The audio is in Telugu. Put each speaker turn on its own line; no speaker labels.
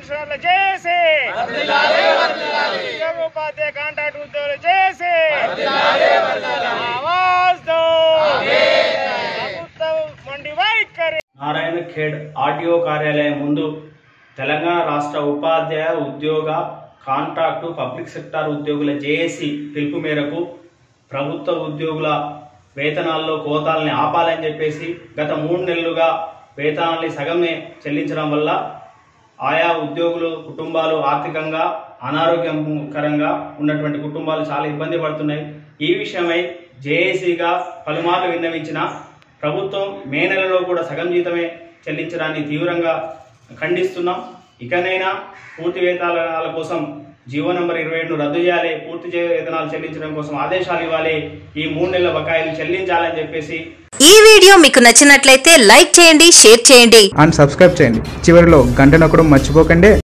పెన్షనర్లు చేసి ఉద్యోగ ఉపాధ్యాయ కాంట్రాక్ట్ ఉద్యోగులు చేసి ఆవాజ్ దో ప్రభుత్వం మొండి వైఖరి
నారాయణ ఖేడ్ ఆర్టీఓ కార్యాలయం ముందు తెలంగాణ రాష్ట్ర ఉపాధ్యాయ ఉద్యోగ కాంట్రాక్టు పబ్లిక్ సెక్టార్ ఉద్యోగుల జేఏసీ పిలుపు మేరకు ప్రభుత్వ ఉద్యోగుల వేతనాల్లో కోతాలని ఆపాలని చెప్పేసి గత మూడు నెలలుగా వేతనాల్ని సగమే చెల్లించడం వల్ల ఆయా ఉద్యోగులు కుటుంబాలు ఆర్థికంగా అనారోగ్యకరంగా ఉన్నటువంటి కుటుంబాలు చాలా ఇబ్బంది పడుతున్నాయి ఈ విషయమై జేఏసీగా పలుమార్లు విన్నవించిన ప్రభుత్వం మే నెలలో కూడా సగం జీతమే చెల్లించడాన్ని తీవ్రంగా ఖండిస్తున్నాం ఇకనైనా పూర్తి వేతనాల కోసం జీవో నంబర్ ఇరవై ఏడును రద్దు చేయాలి పూర్తి చే- వేతనాలు చెల్లించడం కోసం ఆదేశాలు ఇవ్వాలి ఈ మూడు నెలల బకాయిలు చెల్లించాలని చెప్పేసి
ఈ వీడియో మీకు నచ్చినట్లయితే లైక్ చేయండి షేర్ చేయండి
అండ్ సబ్స్క్రైబ్ చేయండి చివరిలో గంట నొక్కడం మర్చిపోకండి